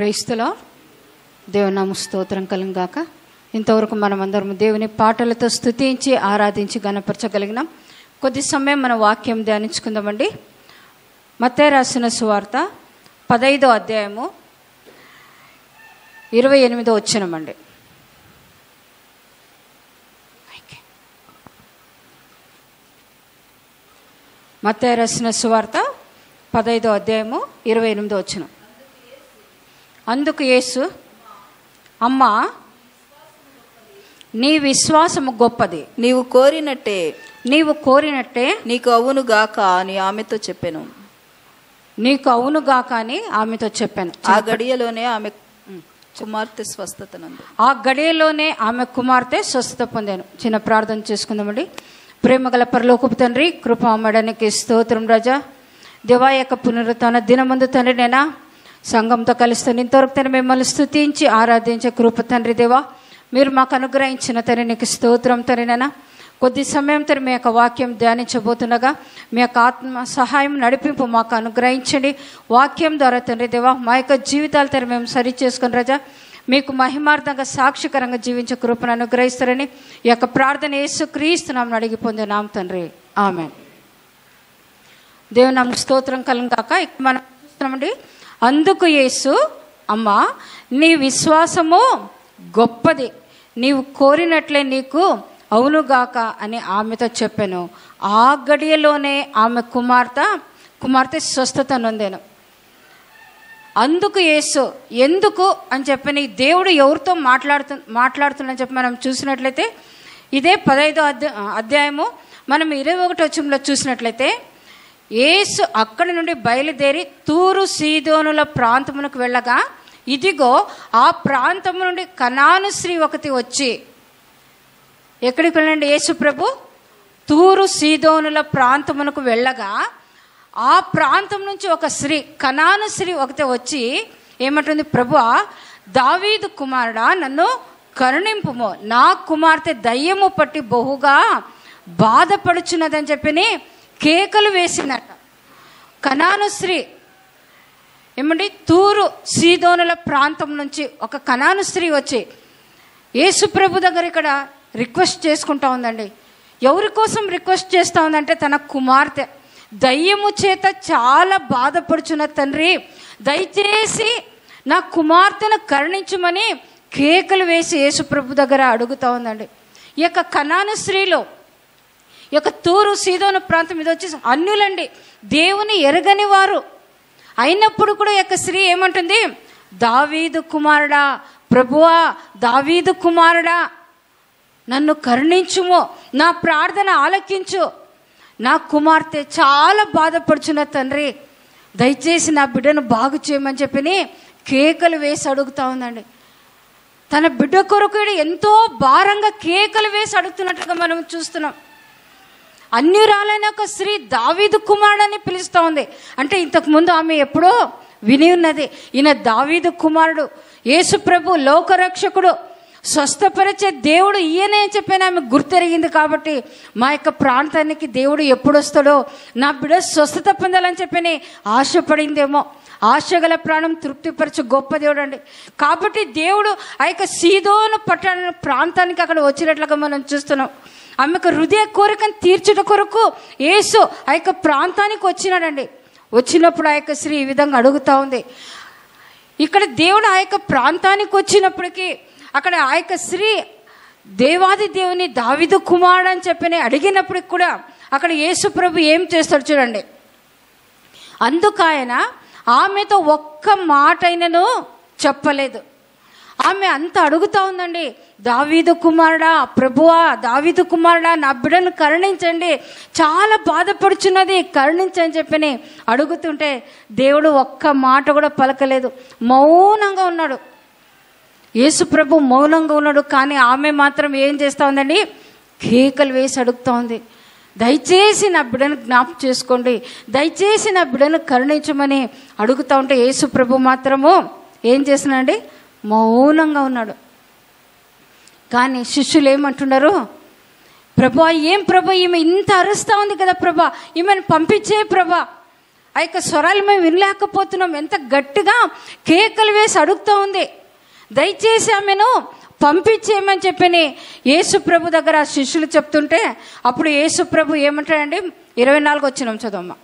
క్రైస్తులో దేవునామ స్తోత్రం కలంగాక ఇంతవరకు మనం అందరం దేవుని పాటలతో స్తుతించి ఆరాధించి గణపరచగలిగినాం కొద్ది సమయం మన వాక్యం ధ్యానించుకుందామండి మత్తే రాసిన సువార్త పదైదో అధ్యాయము ఇరవై ఎనిమిదో వచ్చినమండి మత్తే రాసిన సువార్త పదైదో అధ్యాయము ఇరవై ఎనిమిదో వచ్చిన అందుకు యేసు అమ్మా నీ విశ్వాసము గొప్పది నీవు కోరినట్టే నీవు కోరినట్టే నీకు అవును గాక అని ఆమెతో చెప్పాను నీకు అవునుగా కానీ ఆమెతో చెప్పాను ఆ గడియలోనే ఆమె కుమార్తె స్వస్థతనందు ఆ గడియలోనే ఆమె కుమార్తె స్వస్థత పొందాను చిన్న ప్రార్థన చేసుకుందామండి ప్రేమగల పరలోకపు తండ్రి కృపామడానికి స్తోత్రం రాజా దేవా యొక్క పునరుత్న దినమందు తండ్రి నేనా సంఘంతో కలుస్తాను ఇంతవరకు తను మిమ్మల్ని స్తుతించి ఆరాధించే కృప తండ్రి దేవా మీరు మాకు అనుగ్రహించిన తండ్రి నీకు స్తోత్రం తండ్రినేనా కొద్ది సమయం తన మీ యొక్క వాక్యం ధ్యానించబోతుండగా మీ యొక్క ఆత్మ సహాయం నడిపింపు మాకు అనుగ్రహించండి వాక్యం ద్వారా తండ్రి దేవా మా యొక్క జీవితాలు తన మేము సరి చేసుకుని రజా మీకు మహిమార్థంగా సాక్షికరంగా జీవించే కృపను అనుగ్రహిస్తారని ఈ యొక్క ప్రార్థన యేసు క్రీస్తున్నాం అడిగి పొందినాం తండ్రి ఆమె దేవుని నామ స్తోత్రం కలం కాక ఇక్కడ మనం చూస్తున్నామండి అందుకు యేసు అమ్మా నీ విశ్వాసము గొప్పది నీవు కోరినట్లే నీకు అవునుగాక అని ఆమెతో చెప్పాను ఆ గడియలోనే ఆమె కుమార్తె కుమార్తె స్వస్థత నొందాను అందుకు యేసు ఎందుకు అని చెప్పని దేవుడు ఎవరితో మాట్లాడుతు మాట్లాడుతున్నా చెప్పి మనం చూసినట్లయితే ఇదే పదైదో అధ్యా అధ్యాయము మనం ఇరవై ఒకటి వచ్చంలో చూసినట్లయితే యేసు అక్కడి నుండి బయలుదేరి తూరు సీదోనుల ప్రాంతమునకు వెళ్ళగా ఇదిగో ఆ ప్రాంతం నుండి కనాను స్త్రీ ఒకటి వచ్చి ఎక్కడికి వెళ్ళండి యేసు ప్రభు తూరు సీదోనుల ప్రాంతమునకు వెళ్ళగా ఆ ప్రాంతం నుంచి ఒక స్త్రీ కనాను స్త్రీ ఒకటి వచ్చి ఏమంటుంది ప్రభు దావీదు కుమారుడా నన్ను కరుణింపుము నా కుమార్తె దయ్యము పట్టి బహుగా బాధపడుచున్నదని చెప్పి కేకలు వేసిందట కనాను స్త్రీ ఏమండి తూరు సీదోనుల ప్రాంతం నుంచి ఒక కనాను స్త్రీ వచ్చి యేసు ప్రభు దగ్గర ఇక్కడ రిక్వెస్ట్ చేసుకుంటా ఉందండి ఎవరి కోసం రిక్వెస్ట్ చేస్తూ ఉందంటే తన కుమార్తె దయ్యము చేత చాలా బాధపడుచున్న తండ్రి దయచేసి నా కుమార్తెను కరుణించమని కేకలు వేసి యేసు ప్రభు దగ్గర అడుగుతా ఉందండి ఈ యొక్క కనాను స్త్రీలో ఈ యొక్క తూరు సీదోను ప్రాంతం ఇది వచ్చి అన్యులండి దేవుని ఎరగని వారు అయినప్పుడు కూడా ఈ యొక్క స్త్రీ ఏమంటుంది దావీదు కుమారుడా ప్రభువా దావీదు కుమారుడా నన్ను కరుణించుము నా ప్రార్థన ఆలకించు నా కుమార్తె చాలా బాధపడుచున్న తండ్రి దయచేసి నా బిడ్డను బాగు చేయమని చెప్పి కేకలు వేసి అడుగుతా ఉందండి తన బిడ్డ కొరకు ఈడ ఎంతో భారంగా కేకలు వేసి అడుగుతున్నట్టుగా మనం చూస్తున్నాం అన్యురాలైన ఒక స్త్రీ దావీదు కుమారుడని పిలుస్తూ ఉంది అంటే ఇంతకు ముందు ఆమె ఎప్పుడో విని ఉన్నది ఈయన దావీదు కుమారుడు యేసు ప్రభు లోకరక్షకుడు స్వస్థపరిచే దేవుడు ఈయనే అని చెప్పిన ఆమె గుర్తెరిగింది కాబట్టి మా యొక్క ప్రాంతానికి దేవుడు ఎప్పుడు వస్తాడో నా బిడ్డ స్వస్థత పొందాలని చెప్పని ఆశపడిందేమో ఆశగల ప్రాణం తృప్తిపరచు గొప్ప దేవుడు అండి కాబట్టి దేవుడు ఆ యొక్క సీదోను పట్టణ ప్రాంతానికి అక్కడ వచ్చినట్లుగా మనం చూస్తున్నాం ఆమెకు హృదయ కోరికను తీర్చుట కొరకు యేసు ఆ యొక్క ప్రాంతానికి వచ్చినాడండి వచ్చినప్పుడు ఆ యొక్క స్త్రీ ఈ విధంగా అడుగుతా ఉంది ఇక్కడ దేవుడు ఆ యొక్క ప్రాంతానికి వచ్చినప్పటికీ అక్కడ ఆ యొక్క స్త్రీ దేవాది దేవుని దావిదు కుమారుడు అని చెప్పని అడిగినప్పటికి కూడా అక్కడ యేసు ప్రభు ఏం చేస్తాడు చూడండి అందుకు ఆయన ఆమెతో ఒక్క మాట అయినను చెప్పలేదు ఆమె అంత అడుగుతా ఉందండి దావీదు కుమారుడా ప్రభువా దావీదు కుమారుడా నా బిడ్డను కరుణించండి చాలా బాధపడుచున్నది కరుణించని చెప్పని అడుగుతుంటే దేవుడు ఒక్క మాట కూడా పలకలేదు మౌనంగా ఉన్నాడు యేసు ప్రభు మౌనంగా ఉన్నాడు కానీ ఆమె మాత్రం ఏం చేస్తూ ఉందండి కేకలు వేసి అడుగుతూ ఉంది దయచేసి నా బిడ్డను జ్ఞాపకం చేసుకోండి దయచేసి నా బిడ్డను కరుణించమని అడుగుతూ ఉంటే యేసు ప్రభు మాత్రము ఏం చేస్తున్నాడండి మౌనంగా ఉన్నాడు కానీ శిష్యులు ఏమంటున్నారు ప్రభా ఏం ప్రభా ఈమె ఇంత అరుస్తూ ఉంది కదా ప్రభా ఈమెను పంపించే ప్రభా ఆ యొక్క స్వరాలు మేము వినలేకపోతున్నాం ఎంత గట్టిగా కేకలు వేసి అడుగుతూ ఉంది దయచేసి ఆమెను పంపించేయమని చెప్పని యేసు ప్రభు దగ్గర ఆ శిష్యులు చెప్తుంటే అప్పుడు యేసు ప్రభు ఏమంటాడండి ఇరవై నాలుగు వచ్చినాం చదవమ్మ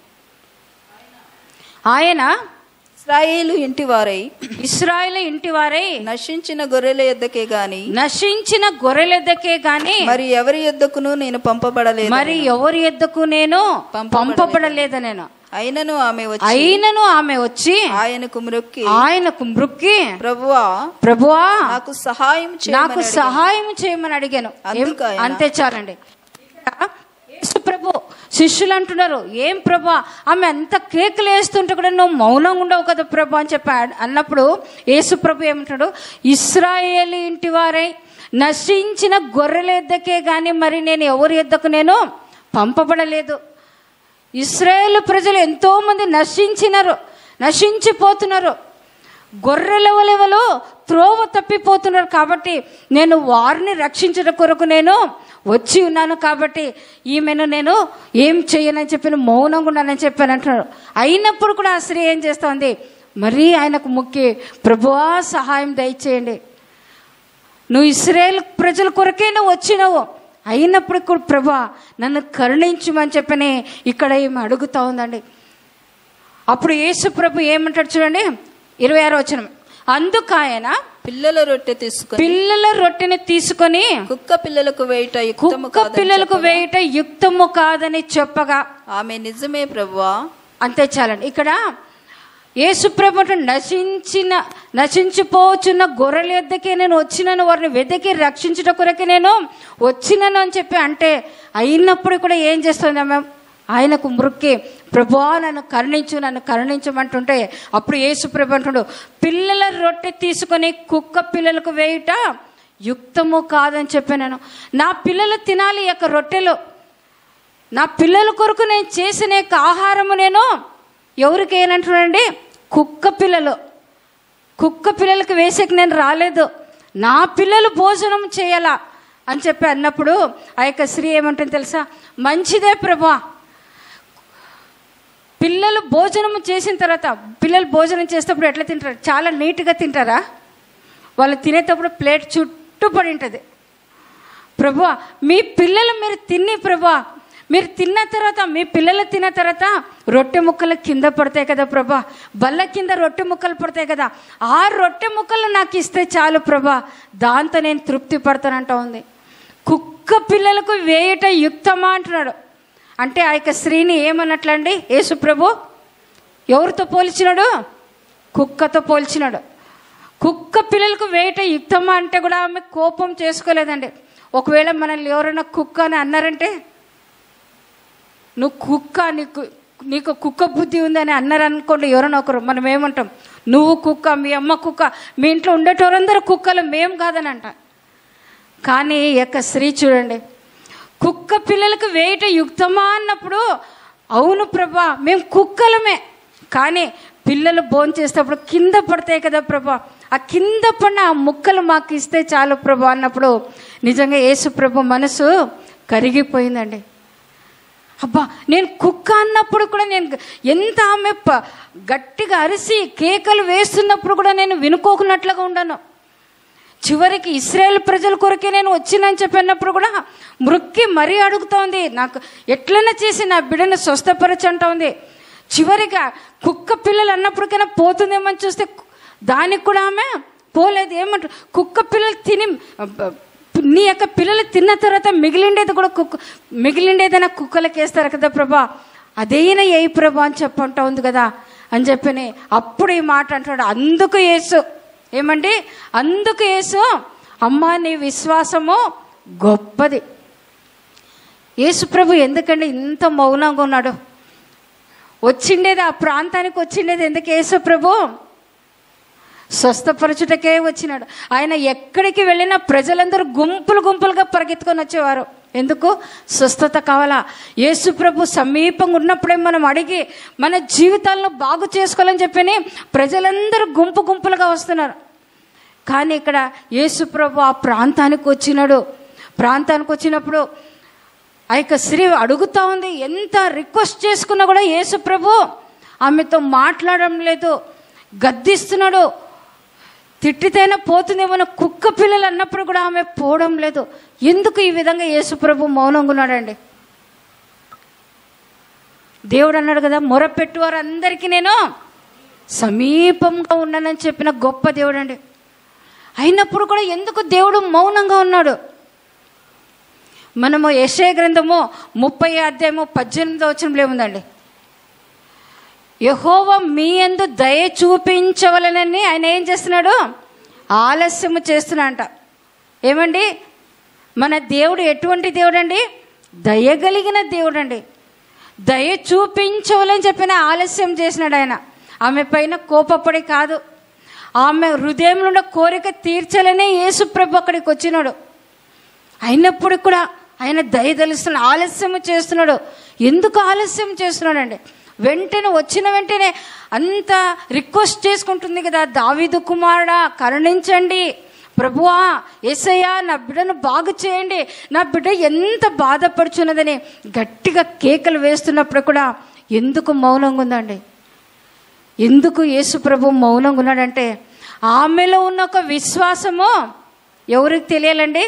ఆయన ఇస్రాయేలు ఇంటి వారై ఇస్రాయేల్ ఇంటి వారై నశించిన గొర్రెల యొద్దకే గాని నశించిన గొర్రెలెద్దకే గాని మరి ఎవరి యొద్దకును నేను పంపబడలేదు మరి ఎవరి ఎద్దకు నేను పంపబడలేదు. పంపబడలేదు నేను అయినను ఆమె వచ్చి అయినను ఆమె వచ్చి ఆయనకు మ్రొక్కి ఆయనకు మృక్కి ప్రభువా ప్రభువా నాకు సహాయం నాకు చేయమని అడిగాను. సహాయం చేయమని అడిగాను ఏం- అందుకు ఆయన- అంతే చాలండి ఇక్కడ యేసు ప్రభు శిష్యులు అంటున్నారు ఏం ప్రభా ఆమె అంత కేకులు వేస్తుంటే కూడా నువ్వు మౌనంగా ఉండవు కదా ప్రభు అని చెప్పి అడ్- అన్నప్పుడు యేసు ప్రభు ఏమంటాడు ఇస్రాయేల్ ఇంటి వారై నశించిన గొర్రెల ఎద్దకే కానీ మరి నేను ఎవరి ఎద్దకు నేను పంపబడలేదు ఇస్రాయేల్ ప్రజలు ఎంతో మంది నశించినారు నశించిపోతున్నారు గొర్రెల వలెవలో త్రోవ తప్పిపోతున్నారు కాబట్టి నేను వారిని రక్షించడం కొరకు నేను వచ్చి ఉన్నాను కాబట్టి ఈమెను నేను ఏం చేయనని చెప్పి మౌనంగా ఉన్నానని చెప్పాను అంటున్నాడు అయినప్పుడు కూడా ఆ స్త్రీ ఏం చేస్తోంది మరీ ఆయనకు ముఖ్య ప్రభువా సహాయం దయచేయండి నువ్వు ఇస్రాయేల్ ప్రజల కొరకే నువ్వు వచ్చినావు అయినప్పుడు కూడా ప్రభా నన్ను కరుణించమని చెప్పని ఇక్కడ ఏమి అడుగుతా ఉందండి అప్పుడు యేసు ప్రభు ఏమంటాడు చూడండి ఇరవై ఆరో వచ్చిన అందుకు ఆయన పిల్లల రొట్టె తీసుకుని పిల్లల రొట్టెని తీసుకొని కుక్క పిల్లలకు వేయుట యుక్తము కుక్క కాదని పిల్లలకు చెప్పగా, వేయట యుక్తము కాదని చెప్పగా ఆమె నిజమే ప్రభువా అంతే చాలండి ఇక్కడ యేసుప్రభు అంటాడు, నశించిన నశించిపోచున్న గొర్రెల యొద్దకే నేను వచ్చినాను వారిని వెదకి రక్షించుట కొరకే నేను వచ్చినాను అని చెప్పి అంటే అయినప్పుడు కూడా ఏం చేస్తుంది ఆమె ఆయనకు మృక్కి ప్రభువా నన్ను కరుణించు నన్ను కరుణించమంటుంటే అప్పుడు యేసు ప్రభు అంటుడు పిల్లల రొట్టె తీసుకొని కుక్క పిల్లలకు వేయుట యుక్తము కాదని చెప్పాను నా పిల్లలు తినాలి ఈ యొక్క రొట్టెలు నా పిల్లల కొరకు నేను చేసిన యొక్క ఆహారము నేను ఎవరికి ఏనంటున్నానండి కుక్క పిల్లలు కుక్క పిల్లలకి వేసేకి నేను రాలేదు నా పిల్లలు భోజనం చేయాలా అని చెప్పి అన్నప్పుడు ఆ యొక్క స్త్రీ ఏమంటుంది తెలుసా మంచిదే ప్రభా పిల్లలు భోజనం చేసిన తర్వాత పిల్లలు భోజనం చేసేటప్పుడు ఎట్లా తింటారు చాలా నీట్గా తింటారా వాళ్ళు తినేటప్పుడు ప్లేట్ చుట్టూ పడి ఉంటుంది ప్రభా మీ పిల్లలు మీరు తిని ప్రభా మీరు తిన్న తర్వాత మీ పిల్లలు తిన్న తర్వాత రొట్టె ముక్కలు కింద పడతాయి కదా ప్రభా బల్ల కింద రొట్టె ముక్కలు పడతాయి కదా ఆ రొట్టె ముక్కలు నాకు ఇస్తే చాలు ప్రభా దాంతో నేను తృప్తి పడతానంట ఉంది కుక్క పిల్లలకు వేయట యుక్తమా అంటున్నాడు అంటే ఆ యొక్క స్త్రీని ఏమన్నట్లండి యేసు ప్రభు ఎవరితో పోల్చినాడు కుక్కతో పోల్చినాడు కుక్క పిల్లలకు వేయట యుక్తమా అంటే కూడా ఆమె కోపం చేసుకోలేదండి ఒకవేళ మనల్ని ఎవరైనా కుక్క అని అన్నారంటే నువ్వు కుక్క నీకు నీకు కుక్క బుద్ధి ఉందని అన్నారు అనుకోండి ఎవరైనా ఒకరు మనం ఏమంటాం నువ్వు కుక్క మీ అమ్మ కుక్క మీ ఇంట్లో ఉండేటోరందరూ కుక్కలు మేం కాదని అంట కానీ ఈ యొక్క స్త్రీ చూడండి కుక్క పిల్లలకు వేయట యుక్తమా అన్నప్పుడు అవును ప్రభా మేము కుక్కలమే కానీ పిల్లలు భోజనం చేసేటప్పుడు కింద పడతాయి కదా ప్రభా ఆ కింద పడిన ఆ ముక్కలు మాకు ఇస్తే చాలు ప్రభా అన్నప్పుడు నిజంగా యేసు ప్రభు మనసు కరిగిపోయిందండి అబ్బా నేను కుక్క అన్నప్పుడు కూడా నేను ఎంత ఆమె ప- గట్టిగా అరిసి కేకలు వేస్తున్నప్పుడు కూడా నేను వినుకోకున్నట్లుగా ఉన్నాను చివరికి ఇస్రాయేల్ ప్రజల కొరకే నేను వచ్చినని చెప్పినప్పుడు కూడా మృక్కి మరీ అడుగుతోంది నాకు ఎట్లైనా చేసి నా బిడ్డను స్వస్థపరచంటా ఉంది చివరిగా కుక్క పిల్లలు అన్నప్పటికైనా పోతుందేమో అని చూస్తే కు- దానికి కూడా ఆమె పోలేదు ఏమంట కుక్క పిల్లలు తిని అబ్బ, నీ యొక్క పిల్లలు తిన్న తర్వాత మిగిలిండేది కూడా కుక్క మిగిలిండేదైనా కుక్కలకి వేస్తారు కదా ప్రభా అదేనా ఏ ప్రభా అని చెప్పంటా ఉంది కదా అని చెప్పని అప్పుడు ఈ మాట అంటాడు అందుకు యేసు ఏమండి అందుకు యేసు అమ్మా నీ విశ్వాసము గొప్పది యేసు ప్రభు ఎందుకండి ఇంత మౌనంగా ఉన్నాడు వచ్చిండేది ఆ ప్రాంతానికి వచ్చిండేది ఎందుకు యేసు ప్రభు స్వస్థపరచుటకే వచ్చినాడు ఆయన ఎక్కడికి వెళ్ళినా ప్రజలందరూ గుంపులు గుంపులుగా పరిగెత్తుకొని వచ్చేవారు ఎందుకు స్వస్థత కావాలా యేసు ప్రభు సమీపంగా ఉన్నప్పుడే మనం అడిగి మన జీవితాలను బాగు చేసుకోవాలని చెప్పని ప్రజలందరూ గుంపు గుంపులుగా వస్తున్నారు కానీ ఇక్కడ యేసు ప్రభు ఆ ప్రాంతానికి వచ్చినాడు ప్రాంతానికి వచ్చినప్పుడు ఆ యొక్క స్త్రీ అడుగుతా ఉంది ఎంత రిక్వెస్ట్ చేసుకున్నా కూడా యేసు ప్రభు ఆమెతో మాట్లాడడం లేదు గద్దిస్తున్నాడు తిట్టితేనే పోతుందేమో కుక్క పిల్లలు అన్నప్పుడు కూడా ఆమె పోవడం లేదు ఎందుకు ఈ విధంగా యేసుప్రభు మౌనంగా ఉన్నాడండి దేవుడు అన్నాడు కదా మొరపెట్టు వారందరికీ నేను సమీపంగా ఉన్నానని చెప్పిన గొప్ప దేవుడు అండి అయినప్పుడు కూడా ఎందుకు దేవుడు మౌనంగా ఉన్నాడు మనము యశయ గ్రంథము ముప్పై అధ్యాయము పద్దెనిమిదో వచనంలో ఏముందండి యహోవ మీ ఎందు దయ చూపించవలనని ఆయన ఏం చేస్తున్నాడు ఆలస్యము చేస్తున్నాడంట ఏమండి మన దేవుడు ఎటువంటి దేవుడు అండి దయగలిగిన దేవుడు అండి దయ చూపించవలని చెప్పిన ఆలస్యం చేసినాడు ఆయన ఆమె పైన కోపపడి కాదు ఆమె హృదయంలో ఉన్న కోరిక తీర్చాలనే యేసుప్రభు అక్కడికి వచ్చినాడు అయినప్పుడు కూడా ఆయన దయ తెలుస్తున్నాడు ఆలస్యం చేస్తున్నాడు ఎందుకు ఆలస్యం చేస్తున్నాడండి వెంటనే వచ్చిన వెంటనే అంత రిక్వెస్ట్ చేసుకుంటుంది కదా దావీదు కుమారుడా కరుణించండి ప్రభువా ఏసయ్యా నా బిడ్డను బాగు చేయండి నా బిడ్డ ఎంత బాధపడుచున్నదని గట్టిగా కేకలు వేస్తున్నప్పుడు కూడా ఎందుకు మౌనంగా ఉందండి ఎందుకు యేసు ప్రభు మౌనంగా ఉన్నాడంటే ఆమెలో ఉన్న ఒక విశ్వాసము ఎవరికి తెలియాలండి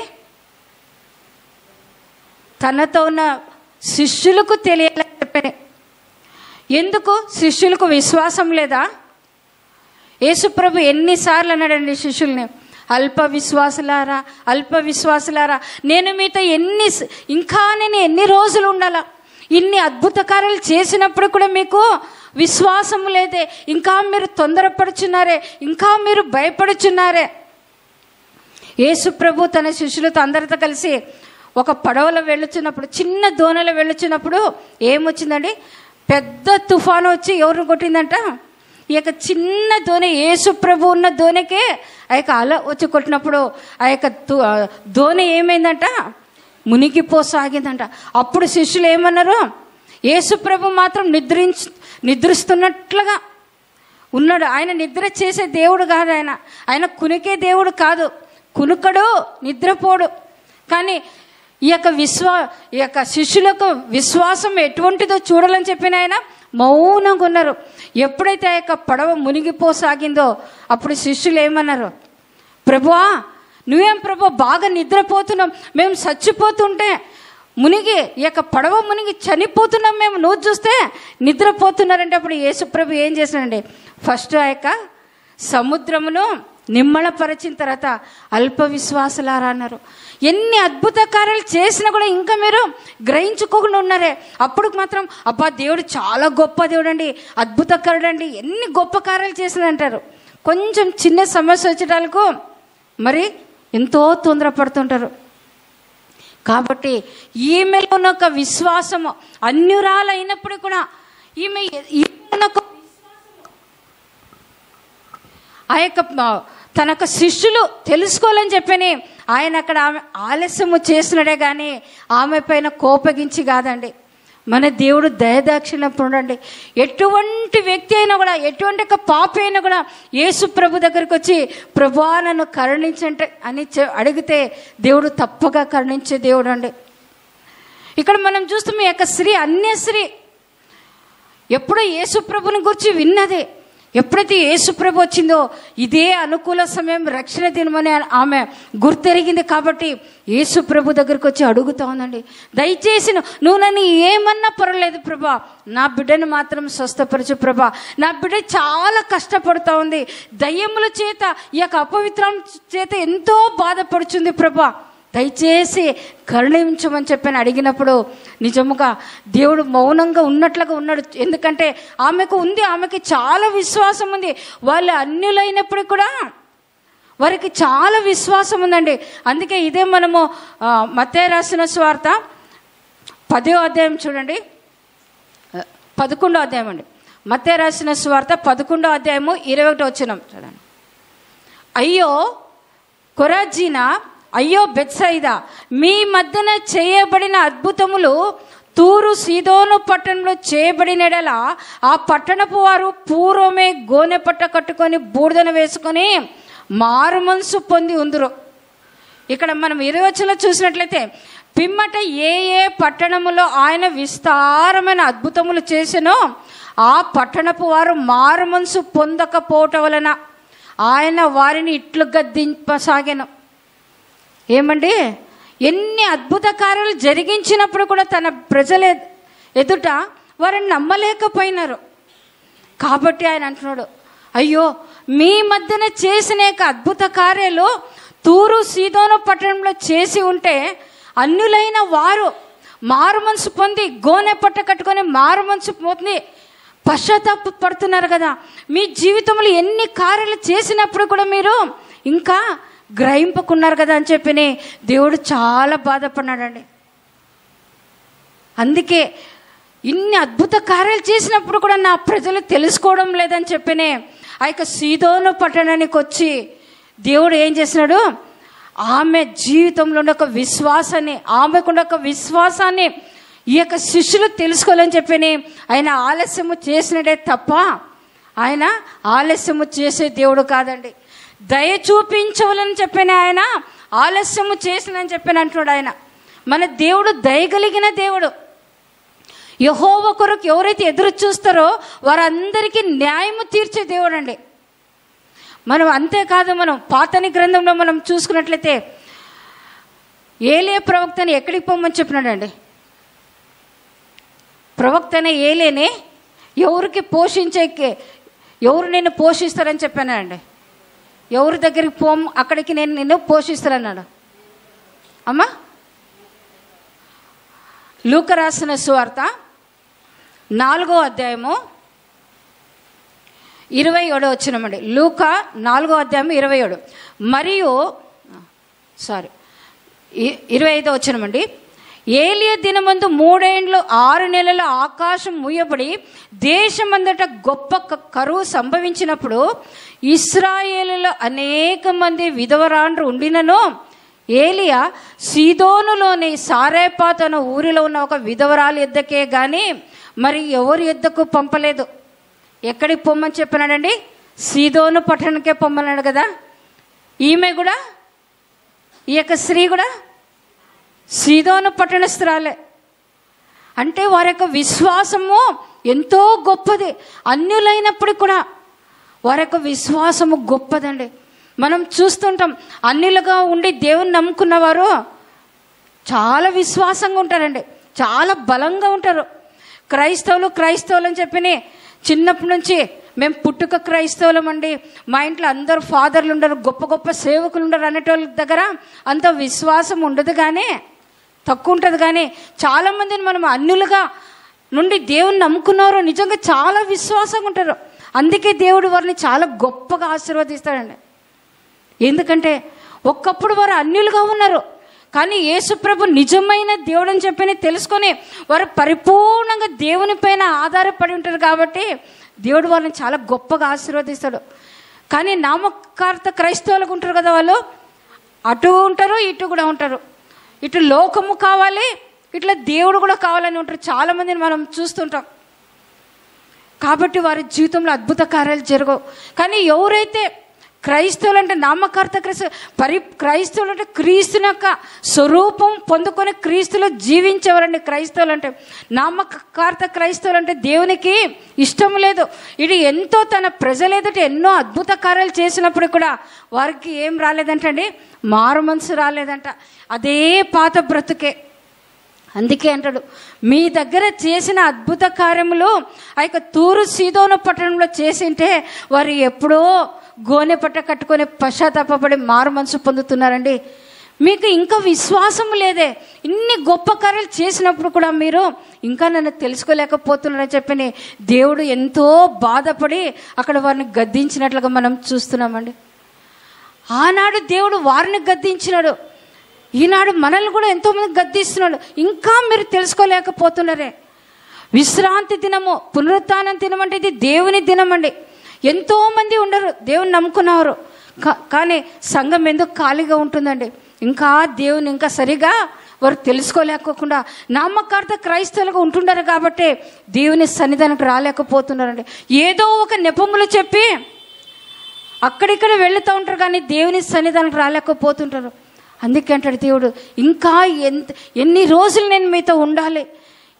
తనతో ఉన్న శిష్యులకు తెలియాలని చెప్పాను ఎందుకు శిష్యులకు విశ్వాసం లేదా యేసుప్రభు ఎన్నిసార్లు అన్నాడండి శిష్యుల్ని అల్ప విశ్వాసులారా అల్ప విశ్వాసులారా నేను మీతో ఎన్ని స- ఇంకా నేను ఎన్ని రోజులు ఉండాలా ఇన్ని అద్భుత కార్యాలు చేసినప్పుడు కూడా మీకు విశ్వాసం లేదే ఇంకా మీరు తొందరపడుచున్నారే ఇంకా మీరు భయపడుచున్నారే యేసు ప్రభు తన శిష్యులతో అందరితో కలిసి ఒక పడవలో వెళ్ళుచున్నప్పుడు చిన్న దోణలో వెళ్ళుచున్నప్పుడు ఏమొచ్చిందండి పెద్ద తుఫాను వచ్చి ఎవరు కొట్టిందంట ఈ యొక్క చిన్న దోణి యేసు ప్రభు ఉన్న దోణికే ఆ యొక్క అల వచ్చి కొట్టినప్పుడు ఆ యొక్క తు- ఆ దోణి ఏమైందంట మునిగిపోసాగిందంట అప్పుడు శిష్యులు ఏమన్నారు యేసు ప్రభు మాత్రం నిద్రించు నిద్రిస్తున్నట్లుగా ఉన్నాడు ఆయన నిద్ర చేసే దేవుడు కాదు ఆయన ఆయన కునికే దేవుడు కాదు కునుకడు నిద్రపోడు కానీ ఈ యొక్క విశ్వా ఈ యొక్క శిష్యులకు విశ్వాసం ఎటువంటిదో చూడాలని చెప్పిన ఆయన మౌనంగా ఉన్నారు ఎప్పుడైతే ఆ యొక్క పడవ మునిగిపోసాగిందో అప్పుడు శిష్యులు ఏమన్నారు ప్రభువా నువ్వేం ప్రభు బాగా నిద్రపోతున్నాం మేము చచ్చిపోతుంటే మునిగి ఈ యొక్క పడవ మునిగి చనిపోతున్నాం మేము నువ్వు చూస్తే నిద్రపోతున్నారంటే అప్పుడు యేసుప్రభు ఏం చేశాడండి ఫస్ట్ ఆ యొక్క సముద్రమును నిమ్మళపరిచిన తర్వాత అల్ప విశ్వాసులారా అన్నారు ఎన్ని అద్భుత కార్యాలు చేసినా కూడా ఇంకా మీరు గ్రహించుకోకుండా ఉన్నారే అప్పుడు మాత్రం అబ్బా దేవుడు చాలా గొప్ప దేవుడు అండి అద్భుతకరుడు అండి ఎన్ని గొప్ప కార్యాలు చేసినంటారు కొంచెం చిన్న సమస్య వచ్చేటాలకు మరి ఎంతో తొందరపడుతుంటారు కాబట్టి ఈమెలో ఉన్న ఒక విశ్వాసము అన్యురాలైనప్పుడు కూడా ఈమె ఈమెలో ఉన్న ఒక ఆ యొక్క ఆ, తన యొక్క శిష్యులు తెలుసుకోవాలని చెప్పని ఆయన అక్కడ ఆమె ఆలస్యము చేసినాడే కానీ ఆమె పైన కోపగించి కాదండి మన దేవుడు దయదాక్షిణ్యం ఉండండి ఎటువంటి వ్యక్తి అయినా కూడా ఎటువంటి ఒక పాపి అయినా కూడా యేసు ప్రభు దగ్గరికి వచ్చి ప్రభా నన్ను కరుణించంటే అని చె- అడిగితే దేవుడు తప్పగా కరుణించే దేవుడు అండి ఇక్కడ మనం చూస్తాం ఈ యొక్క స్త్రీ అన్య స్త్రీ ఎప్పుడో యేసుప్రభుని గురించి విన్నదే ఎప్పుడైతే యేసుప్రభు వచ్చిందో ఇదే అనుకూల సమయం రక్షణ దినమని ఆమె గుర్తెరిగింది కాబట్టి యేసుప్రభు దగ్గరికి వచ్చి అడుగుతా ఉందండి దయచేసి నువ్వు- నువ్వు నన్ను ఏమన్నా పర్వాలేదు ప్రభా నా బిడ్డను మాత్రం స్వస్థపరచు ప్రభా నా బిడ్డ చాలా కష్టపడుతూ ఉంది దయ్యముల చేత ఈ యొక్క అపవిత్రం చేత ఎంతో బాధపడుచుంది ప్రభా దయచేసి కరుణించమని చెప్పని అడిగినప్పుడు నిజముగా దేవుడు మౌనంగా ఉన్నట్లుగా ఉన్నాడు ఎందుకంటే ఆమెకు ఉంది ఆమెకి చాలా విశ్వాసం ఉంది వాళ్ళు అన్యులైనప్పుడు కూడా వారికి చాలా విశ్వాసం ఉందండి అందుకే ఇదే మనము ఆ, మత్తయి రాసిన స్వార్త పదో అధ్యాయం చూడండి ఆ, పదకొండో అధ్యాయం అండి మత్తయి రాసిన స్వార్త పదకొండో అధ్యాయము ఇరవై ఒకటి వచ్చినాం చూడండి అయ్యో కొరాజీనా అయ్యో బెత్సైదా మీ మధ్యన చేయబడిన అద్భుతములు తూరు సీదోను పట్టణంలో చేయబడినడలా ఆ పట్టణపు వారు పూర్వమే గోనె పట్ట కట్టుకొని బూడిదన వేసుకొని మారు మనసు పొంది ఉందురు ఇక్కడ మనం ఇరవచలో చూసినట్లయితే పిమ్మట ఏ ఏ పట్టణములో ఆయన విస్తారమైన అద్భుతములు చేసినో ఆ పట్టణపు వారు మారుమనసు పొందకపోవటం వలన ఆయన వారిని ఇట్లు గద్దింపసాగాను ఏమండి ఎన్ని అద్భుత కార్యాలు జరిగించినప్పుడు కూడా తన ప్రజల ఎ- ఎదుట వారిని నమ్మలేకపోయినారు కాబట్టి ఆయన అంటున్నాడు అయ్యో మీ మధ్యన చేసిన యొక్క అద్భుత కార్యాలు తూరు సీదోను పట్టణంలో చేసి ఉంటే అన్యులైన వారు మారు మనసు పొంది గోనె పట్ట కట్టుకొని మారు మనసు పొంది పశ్చాత్తాప పడుతున్నారు కదా మీ జీవితంలో ఎన్ని కార్యాలు చేసినప్పుడు కూడా మీరు ఇంకా గ్రహింపకున్నారు కదా అని చెప్పి దేవుడు చాలా బాధపడినాడండి అందుకే ఇన్ని అద్భుత కార్యాలు చేసినప్పుడు కూడా నా ప్రజలు తెలుసుకోవడం లేదని చెప్పినే ఆ యొక్క సీదోను పట్టణానికి వచ్చి దేవుడు ఏం చేసినాడు ఆమె జీవితంలో ఉన్న ఒక విశ్వాసాన్ని ఆమెకున్న ఒక విశ్వాసాన్ని ఈ యొక్క శిష్యులు తెలుసుకోవాలని చెప్పిని ఆయన ఆలస్యము చేసినడే తప్ప ఆయన ఆలస్యము చేసే దేవుడు కాదండి దయ చూపించవాలని చెప్పిన ఆయన ఆలస్యము చేసినని చెప్పిన అంటున్నాడు ఆయన మన దేవుడు దయగలిగిన దేవుడు యహోవ కొరకు ఎవరైతే ఎదురు చూస్తారో వారందరికీ న్యాయము తీర్చే దేవుడు అండి మనం అంతేకాదు మనం పాతని గ్రంథంలో మనం చూసుకున్నట్లయితే ఏలే ప్రవక్తని ఎక్కడికి పొమ్మని చెప్పినాడండి ప్రవక్తనే ఏలేనే ఎవరికి పోషించే ఎవరు నిన్ను పోషిస్తారని చెప్పానండి ఎవరి దగ్గరికి పోం అక్కడికి నేను నిన్ను పోషిస్తానన్నాడు అమ్మా లూక రాసిన సువార్త నాలుగో అధ్యాయము ఇరవై ఏడో వచ్చినమండి లూక నాలుగో అధ్యాయం ఇరవై ఏడు మరియు సారీ ఇ- ఇరవై ఐదో వచ్చినమండి ఏలియ దినమందు మూడేండ్లు ఆరు నెలల ఆకాశం మూయబడి దేశమందట గొప్ప క- కరువు సంభవించినప్పుడు ఇస్రాయేలులో అనేక మంది విధవరాండ్రు ఉండినను ఏలియా సీదోనులోని సారేపాత్ అనే ఊరిలో ఉన్న ఒక విధవరాలు ఎద్దకే గాని మరి ఎవరి ఎద్దకు పంపలేదు ఎక్కడికి పొమ్మని చెప్పినాడండి సీదోను పట్టణకే పొమ్మన్నాడు కదా ఈమె కూడా ఈ యొక్క స్త్రీ కూడా సీదోను పట్టణస్థురాలే అంటే వారి యొక్క విశ్వాసము ఎంతో గొప్పది అన్యులైనప్పుడు కూడా వారి యొక్క విశ్వాసము గొప్పదండి మనం చూస్తుంటాం అన్యులుగా ఉండి దేవుని నమ్ముకున్న వారు చాలా విశ్వాసంగా ఉంటారండి చాలా బలంగా ఉంటారు క్రైస్తవులు క్రైస్తవులు అని చెప్పి చిన్నప్పటి నుంచి మేము పుట్టుక క్రైస్తవులం అండి మా ఇంట్లో అందరు ఫాదర్లు ఉండరు గొప్ప గొప్ప సేవకులు ఉండరు అనేటోళ్ళ దగ్గర అంత విశ్వాసం ఉండదు కానీ తక్కువ ఉంటుంది కానీ చాలామందిని మనం అన్యులుగా నుండి దేవుని నమ్ముకున్నారు నిజంగా చాలా విశ్వాసంగా ఉంటారు అందుకే దేవుడు వారిని చాలా గొప్పగా ఆశీర్వదిస్తాడండి ఎందుకంటే ఒక్కప్పుడు వారు అన్యులుగా ఉన్నారు కానీ యేసుప్రభు నిజమైన దేవుడు అని చెప్పని తెలుసుకొని వారు పరిపూర్ణంగా దేవుని పైన ఆధారపడి ఉంటారు కాబట్టి దేవుడు వారిని చాలా గొప్పగా ఆశీర్వదిస్తాడు కానీ నామకార్థ క్రైస్తవులకు ఉంటారు కదా వాళ్ళు అటు ఉంటారు ఇటు కూడా ఉంటారు ఇటు లోకము కావాలి ఇట్లా దేవుడు కూడా కావాలని ఉంటారు చాలా మందిని మనం చూస్తుంటాం కాబట్టి వారి జీవితంలో అద్భుత కార్యాలు జరగవు కానీ ఎవరైతే క్రైస్తవులు అంటే నామకర్త క్రైస్త పరి క్రైస్తవులు అంటే క్రీస్తుని యొక్క స్వరూపం పొందుకొని క్రీస్తులో జీవించేవారండి క్రైస్తవులు అంటే నామకార్త క్రైస్తవులు అంటే దేవునికి ఇష్టం లేదు ఇది ఎంతో తన ప్రజల ఎదుట ఎన్నో అద్భుత కార్యాలు చేసినప్పుడు కూడా వారికి ఏం రాలేదంటండి మారు మనసు రాలేదంట అదే పాత బ్రతుకే అందుకే అంటాడు మీ దగ్గర చేసిన అద్భుత కార్యములు ఆ యొక్క తూరు సీదోను పట్టణంలో చేసింటే వారు ఎప్పుడో గోనె పట్ట కట్టుకొని పశ్చాత్తాపడి మారు మనసు పొందుతున్నారండి మీకు ఇంకా విశ్వాసం లేదే ఇన్ని గొప్ప కార్యాలు చేసినప్పుడు కూడా మీరు ఇంకా నన్ను తెలుసుకోలేకపోతున్నారని చెప్పని దేవుడు ఎంతో బాధపడి అక్కడ వారిని గద్దించినట్లుగా మనం చూస్తున్నామండి ఆనాడు దేవుడు వారిని గద్దించినాడు ఈనాడు మనల్ని కూడా ఎంతోమంది గద్దిస్తున్నాడు ఇంకా మీరు తెలుసుకోలేకపోతున్నారే విశ్రాంతి దినము పునరుత్థానం దినం అంటే ఇది దేవుని దినం అండి ఎంతోమంది ఉండరు దేవుని నమ్ముకున్నారు కా- కానీ సంఘం ఎందుకు ఖాళీగా ఉంటుందండి ఇంకా దేవుని ఇంకా సరిగా వారు తెలుసుకోలేకోకుండా నామకార్థ క్రైస్తవులుగా ఉంటున్నారు కాబట్టి దేవుని సన్నిధానికి రాలేకపోతున్నారండి ఏదో ఒక నెపములు చెప్పి అక్కడిక్కడ వెళుతూ ఉంటారు కానీ దేవుని సన్నిధానికి రాలేకపోతుంటారు అందుకే అంటాడు దేవుడు ఇంకా ఎంత ఎన్ని రోజులు నేను మీతో ఉండాలి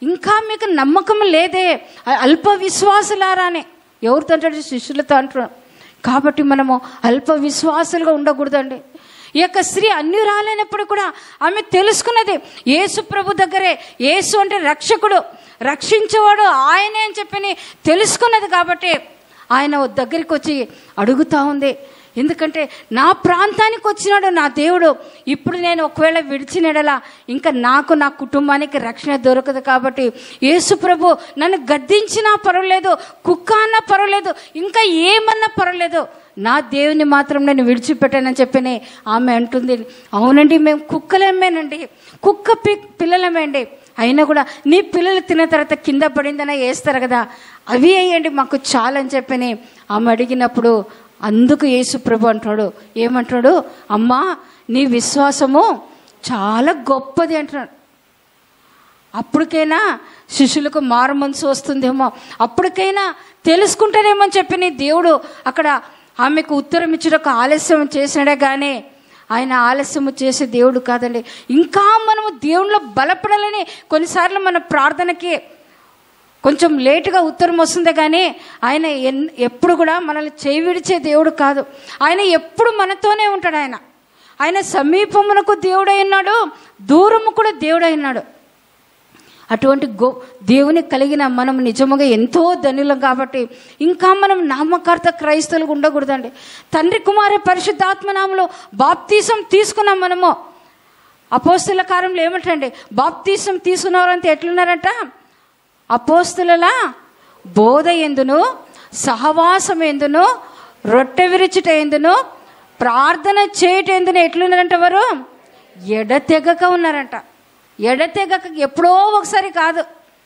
ఇంకా మీకు నమ్మకం లేదే అల్ప విశ్వాసులారా అని ఎవరితో అంటాడు శిష్యులతో అంటున్నాడు కాబట్టి మనము అల్ప విశ్వాసులుగా ఉండకూడదండి ఈ యొక్క స్త్రీ అన్యురాలైనప్పుడు కూడా ఆమె తెలుసుకున్నది యేసు ప్రభు దగ్గరే యేసు అంటే రక్షకుడు రక్షించేవాడు ఆయనే అని చెప్పని తెలుసుకున్నది కాబట్టి ఆయన దగ్గరికి వచ్చి అడుగుతా ఉంది ఎందుకంటే నా ప్రాంతానికి వచ్చినాడు నా దేవుడు ఇప్పుడు నేను ఒకవేళ విడిచినడలా ఇంకా నాకు నా కుటుంబానికి రక్షణ దొరకదు కాబట్టి యేసు ప్రభు నన్ను గద్దించినా పర్వాలేదు కుక్క అన్నా పర్వాలేదు ఇంకా ఏమన్నా పర్వాలేదు నా దేవుని మాత్రం నేను విడిచిపెట్టానని చెప్పని ఆమె అంటుంది అవునండి మేము కుక్కలమేనండి కుక్క పి పిల్లలమేండి అయినా కూడా నీ పిల్లలు తిన్న తర్వాత కింద పడిందనే వేస్తారు కదా అవి వేయండి మాకు చాలని చెప్పని ఆమె అడిగినప్పుడు అందుకు యేసు ప్రభు అంటున్నాడు ఏమంటున్నాడు అమ్మా నీ విశ్వాసము చాలా గొప్పది అంటున్నాడు అప్పటికైనా శిష్యులకు మారు మనసు వస్తుందేమో అప్పటికైనా తెలుసుకుంటారేమో అని చెప్పి నీ దేవుడు అక్కడ ఆమెకు ఉత్తరం ఇచ్చడానికి ఆలస్యం చేసినాడే కానీ ఆయన ఆలస్యం చేసే దేవుడు కాదండి ఇంకా మనము దేవునిలో బలపడాలని కొన్నిసార్లు మన ప్రార్థనకి కొంచెం లేటుగా ఉత్తరం వస్తుంది కానీ ఆయన ఎన్ ఎప్పుడు కూడా మనల్ని చేయి విడిచే దేవుడు కాదు ఆయన ఎప్పుడు మనతోనే ఉంటాడు ఆయన ఆయన సమీపమునకు దేవుడై ఉన్నాడు దూరము కూడా దేవుడై ఉన్నాడు అటువంటి గో దేవుని కలిగిన మనం నిజముగా ఎంతో ధనులం కాబట్టి ఇంకా మనం నామకర్త క్రైస్తవులు ఉండకూడదండి తండ్రి కుమారి పరిశుద్ధాత్మ నామలో బాప్తీసం తీసుకున్నాం మనము అపోస్తుల కారంలో ఏమిటండి బాప్తీసం తీసుకున్నవారంతా ఎట్లున్నారంట అపోస్తుల బోధ ఎందును సహవాసం ఎందును రొట్టె విరుచుట ఎందును ప్రార్థన చేయట ఎందును ఎట్లున్నారంట వారు ఎడతెగక ఉన్నారంట ఎడతెగక ఎప్పుడో ఒకసారి కాదు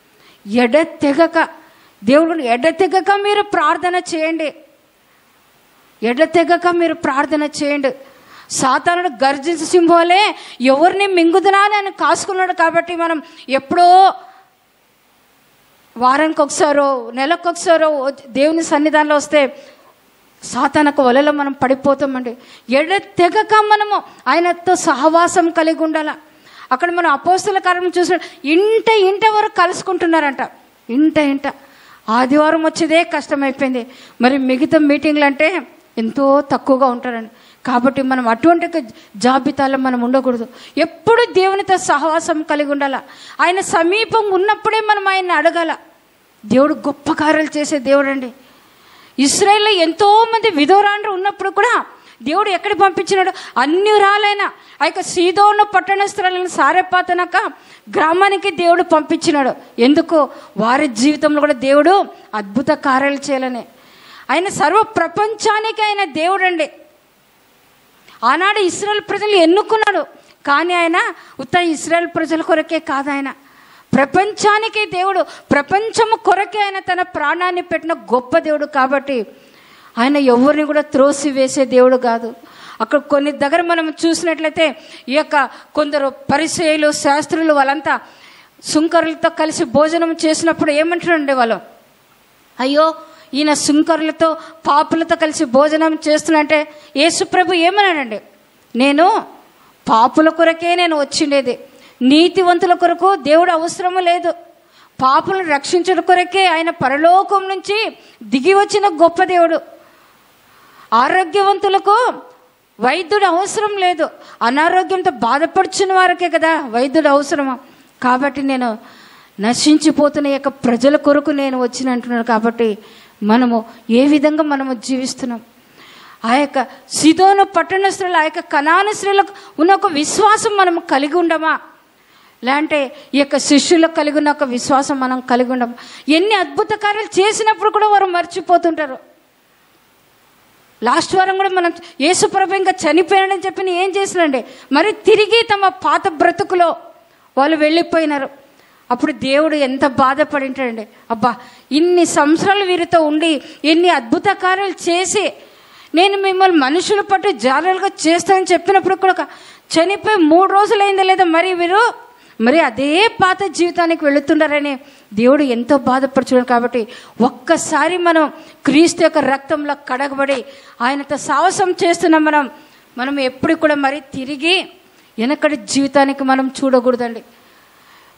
ఎడతెగక దేవుడు ఎడతెగక మీరు ప్రార్థన చేయండి ఎడతెగక మీరు ప్రార్థన చేయండి సాతానుడు గర్జించ సింహోలే ఎవరిని మింగుదునా అని ఆయన కాసుకున్నాడు కాబట్టి మనం ఎప్పుడో వారానికి ఒకసారో నెలకు ఒకసారో దేవుని సన్నిధానంలో వస్తే సాతానకు వలలో మనం పడిపోతామండి ఎడ తెగక మనము ఆయనతో సహవాసం కలిగి ఉండాల అక్కడ మనం అపోస్తుల కార్యం చూసిన ఇంట ఇంట వరకు కలుసుకుంటున్నారంట ఇంట ఇంట ఆదివారం వచ్చేదే కష్టమైపోయింది మరి మిగతా మీటింగ్లు అంటే ఎంతో తక్కువగా ఉంటారండి కాబట్టి మనం అటువంటి ఒక జాబితాలో మనం ఉండకూడదు ఎప్పుడు దేవునితో సహవాసం కలిగి ఉండాల ఆయన సమీపం ఉన్నప్పుడే మనం ఆయన్ని అడగాల దేవుడు గొప్ప కార్యాలు చేసే దేవుడు అండి ఇస్రాయేల్లో ఎంతో మంది విధవరాండ్రు ఉన్నప్పుడు కూడా దేవుడు ఎక్కడికి పంపించినాడు అన్ని రాలైన ఆ యొక్క సీదోను పట్టణస్థులను సారెపాతనక గ్రామానికి దేవుడు పంపించినాడు ఎందుకు వారి జీవితంలో కూడా దేవుడు అద్భుత కార్యాలు చేయాలని ఆయన సర్వ ప్రపంచానికి ఆయన దేవుడు అండి ఆనాడు ఇస్రాయల్ ప్రజలు ఎన్నుకున్నాడు కానీ ఆయన ఉత్త ఇస్రాయల్ ప్రజల కొరకే కాదు ఆయన ప్రపంచానికి దేవుడు ప్రపంచము కొరకే ఆయన తన ప్రాణాన్ని పెట్టిన గొప్ప దేవుడు కాబట్టి ఆయన ఎవరిని కూడా త్రోసి వేసే దేవుడు కాదు అక్కడ కొన్ని దగ్గర మనం చూసినట్లయితే ఈ యొక్క కొందరు పరిచయులు శాస్త్రులు వాళ్ళంతా సుంకరులతో కలిసి భోజనం చేసినప్పుడు ఏమంటారండి వాళ్ళు అయ్యో ఈయన సుంకరులతో పాపులతో కలిసి భోజనం చేస్తున్నంటే యేసుప్రభు ఏమన్నాడండి నేను పాపుల కొరకే నేను వచ్చిండేది నీతివంతుల కొరకు దేవుడు అవసరము లేదు పాపులను రక్షించడం కొరకే ఆయన పరలోకం నుంచి దిగి వచ్చిన గొప్ప దేవుడు ఆరోగ్యవంతులకు వైద్యుడు అవసరం లేదు అనారోగ్యంతో బాధపడుచున్న వారికే కదా వైద్యుడు అవసరము కాబట్టి నేను నశించిపోతున్న యొక్క ప్రజల కొరకు నేను వచ్చిన అంటున్నాను కాబట్టి మనము ఏ విధంగా మనము జీవిస్తున్నాం ఆ యొక్క సిదోను పట్టణ స్త్రీలు ఆ యొక్క కణాన స్త్రీలకు ఉన్న ఒక విశ్వాసం మనం కలిగి ఉండమా లేదంటే ఈ యొక్క శిష్యులకు కలిగి ఉన్న ఒక విశ్వాసం మనం కలిగి ఉండం ఎన్ని అద్భుత కార్యాలు చేసినప్పుడు కూడా వారు మర్చిపోతుంటారు లాస్ట్ వారం కూడా మనం యేసుప్రభు ఇంకా చనిపోయాడని చెప్పి ఏం చేసినండి మరి తిరిగి తమ పాత బ్రతుకులో వాళ్ళు వెళ్ళిపోయినారు అప్పుడు దేవుడు ఎంత బాధపడి ఉంటాడండి అబ్బా ఇన్ని సంవత్సరాలు వీరితో ఉండి ఎన్ని అద్భుత కార్యాలు చేసి నేను మిమ్మల్ని మనుషుల పట్టు జాగ్రత్తగా చేస్తానని చెప్పినప్పుడు కూడా ఒక చనిపోయి మూడు రోజులైందా లేదా మరి వీరు మరి అదే పాత జీవితానికి వెళుతున్నారని దేవుడు ఎంతో బాధపడుచున్నాడు కాబట్టి ఒక్కసారి మనం క్రీస్తు యొక్క రక్తంలో కడగబడి ఆయనతో సాహసం చేస్తున్న మనం మనం ఎప్పుడు కూడా మరి తిరిగి వెనకటి జీవితానికి మనం చూడకూడదండి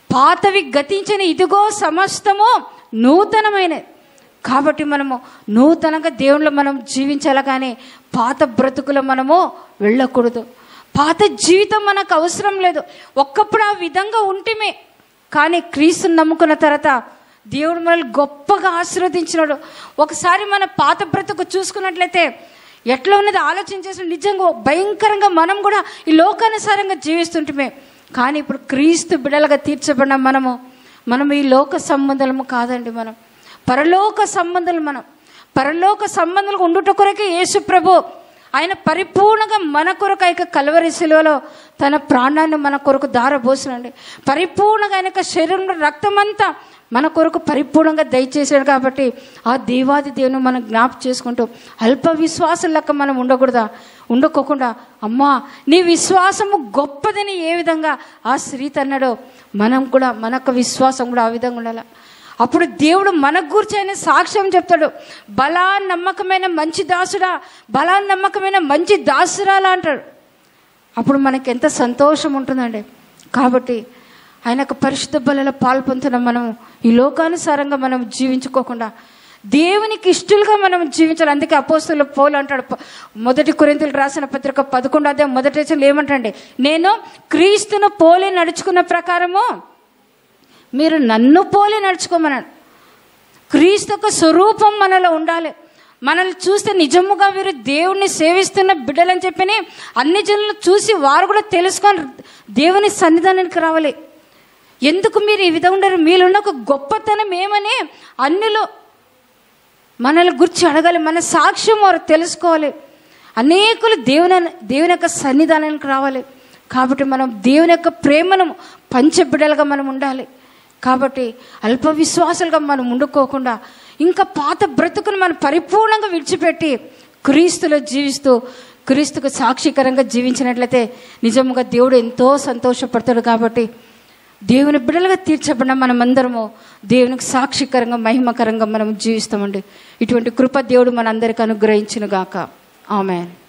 పాతవి గతించిన ఇదిగో సమస్తము నూతనమైనది కాబట్టి మనము నూతనంగా దేవుళ్ళు మనం జీవించాలి కానీ పాత బ్రతుకులు మనము వెళ్ళకూడదు పాత జీవితం మనకు అవసరం లేదు ఒక్కప్పుడు ఆ విధంగా ఉంటేమే కానీ క్రీస్తుని నమ్ముకున్న తర్వాత దేవుడు మనల్ని గొప్పగా ఆశీర్వదించినాడు ఒకసారి మన పాత బ్రతుకు చూసుకున్నట్లయితే ఎట్లా ఉన్నది ఆలోచన చేసిన నిజంగా భయంకరంగా మనం కూడా ఈ లోకానుసారంగా జీవిస్తుంటమే కానీ ఇప్పుడు క్రీస్తు బిడలుగా తీర్చబడిన మనము మనం ఈ లోక సంబంధాలము కాదండి మనం పరలోక సంబంధాలు మనం పరలోక సంబంధాలు ఉండుట కొరకే యేసు ప్రభు ఆయన పరిపూర్ణంగా మన కొరకు ఆ యొక్క కలవరి శిలువలో తన ప్రాణాన్ని మన కొరకు దారబోసినండి పరిపూర్ణంగా ఆయన యొక్క శరీరంలో రక్తమంతా మన కొరకు పరిపూర్ణంగా దయచేశాడు కాబట్టి ఆ దేవాది దేవుని మనం జ్ఞాప చేసుకుంటూ అల్ప విశ్వాసం లెక్క మనం ఉండకూడదా ఉండకోకుండా అమ్మా నీ విశ్వాసము గొప్పదని ఏ విధంగా ఆ స్త్రీ అన్నాడో మనం కూడా మన యొక్క విశ్వాసం కూడా ఆ విధంగా ఉండాలి అప్పుడు దేవుడు మన గురించి ఆయన సాక్ష్యం చెప్తాడు బలా నమ్మకమైన మంచి దాసుడా బలా నమ్మకమైన మంచి దాసురాలా అంటాడు అప్పుడు మనకి ఎంత సంతోషం ఉంటుందండి కాబట్టి ఆయన యొక్క పరిశుద్ధ బలలో పాల్పొందుతున్న మనం ఈ లోకానుసారంగా మనం జీవించుకోకుండా దేవునికి ఇష్టలుగా మనం జీవించాలి అందుకే అపోస్తుల పౌలు అంటాడు ప- మొదటి కొరింతలు రాసిన పత్రిక పదకొండు అదే మొదటి వచనంలో ఏమంటండి నేను క్రీస్తును పోలి నడుచుకున్న ప్రకారము మీరు నన్ను పోలి నడుచుకోమన్నాడు క్రీస్తు యొక్క స్వరూపం మనలో ఉండాలి మనల్ని చూస్తే నిజముగా వీరు దేవుణ్ణి సేవిస్తున్న బిడ్డలని చెప్పని అన్ని జనులు చూసి వారు కూడా తెలుసుకొని దేవుని సన్నిధానానికి రావాలి ఎందుకు మీరు ఈ విధంగా ఉండరు మీలో ఒక గొప్పతనం ఏమని అన్నిలో మనల్ని గురించి అడగాలి మన సాక్ష్యం వారు తెలుసుకోవాలి అనేకులు దేవుని దేవుని యొక్క సన్నిధానానికి రావాలి కాబట్టి మనం దేవుని యొక్క ప్రేమను పంచబిడలుగా మనం ఉండాలి కాబట్టి అల్ప విశ్వాసాలుగా మనం ఉండుకోకుండా ఇంకా పాత బ్రతుకును మనం పరిపూర్ణంగా విడిచిపెట్టి క్రీస్తులో జీవిస్తూ క్రీస్తుకు సాక్షికరంగా జీవించినట్లయితే నిజంగా దేవుడు ఎంతో సంతోషపడతాడు కాబట్టి దేవుని బిడ్డలుగా తీర్చబడిన మనమందరము దేవునికి సాక్షికరంగా మహిమకరంగా మనం జీవిస్తామండి ఇటువంటి కృప దేవుడు మనందరికి అనుగ్రహించిన గాక ఆమె